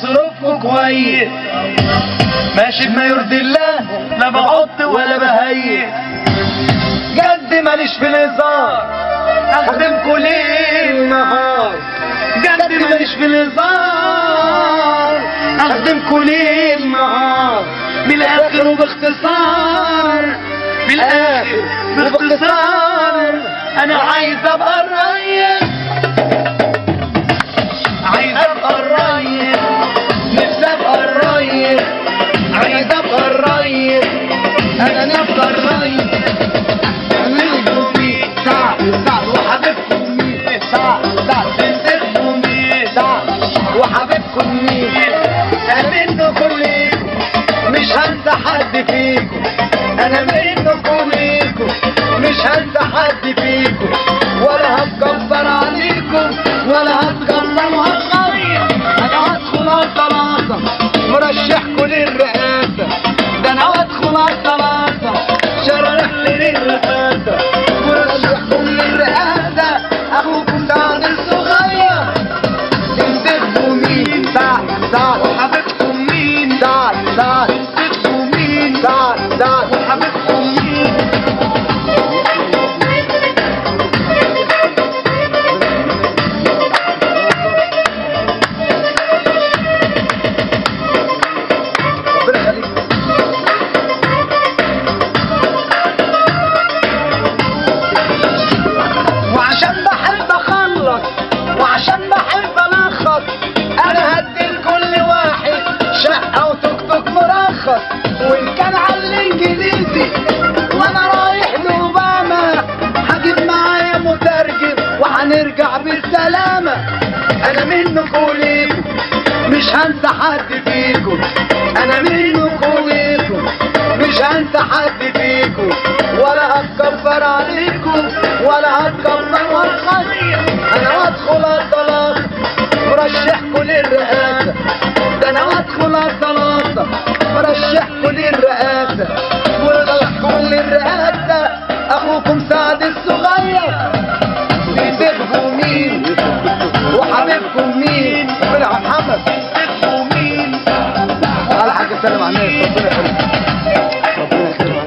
ظروفكم كويس ماشي بما يرضي الله لا بحط ولا بهيئ جد ماليش في الهزار اخدمكوا ليل نهار جد ماليش في الهزار اخدمكوا ليل نهار من الاخر وباختصار من الاخر باختصار انا عايز ابقى الريس عايز ابقى الريس نفسي ابقى الريس عايز ابقى الريس انا نفسي الريس اعملوا مين سعد سعد وحبيبكم مين سعد سعد تنسبوا مين سعد وحبيبكم مين منكم ليكم مش هنسى حد فيكم انا منكم ليكم مش هنسى حد فيكم ولا هتكبر عليكم ولا هتكبر وهتغير انا هدخل على الثلاثة مرشحكم للرئاسة ده انا هدخل على الثلاثة شرح لي للرئاسة مرشحكم للرئاسة اخوكم سعد الصغير تنتخبوا مين سعد سعد وحبيبكم مين سعد سعد تنتخبوا مين سعد سعد وحبيبكم مين ربنا يخليك وعشان بحب اخلص وعشان بحب الخص انا هدي لكل واحد شقه وتوك توك مرخص وان كان على الانجليزي وانا رايح لاوباما هجيب معايا مترجم وهنرجع بالسلامه انا منكم ليكم مش هنسى حد فيكم انا منكم ليكم مش هنسى حد فيكم ولا هتكبر عليكم ولا هتكبر واتخير انا هدخل الثلاثة مرشحكم للرئاسة ده انا هدخل الثلاثة مرشحكم للرئاسة مرشحكم للرئاسة اخوكم سعد الصغير بتبقوا مين وحبيبكم مين ربنا يا محمد بتبقوا مين على حاجة سلام على الناس ربنا يخليك ربنا يخليك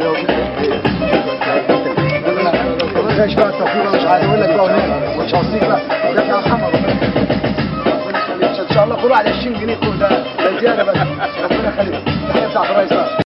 ربنا يخليك بقى التوفيق مش عايز اقول لك بقى ونعم مش هوصيك بقى ده يا محمد ربنا يخليك ربنا يخليك ان شاء الله كله على 20 جنيه كله ده ده زياده بس ربنا يخليك تحيه بتاعت الرئيس بقى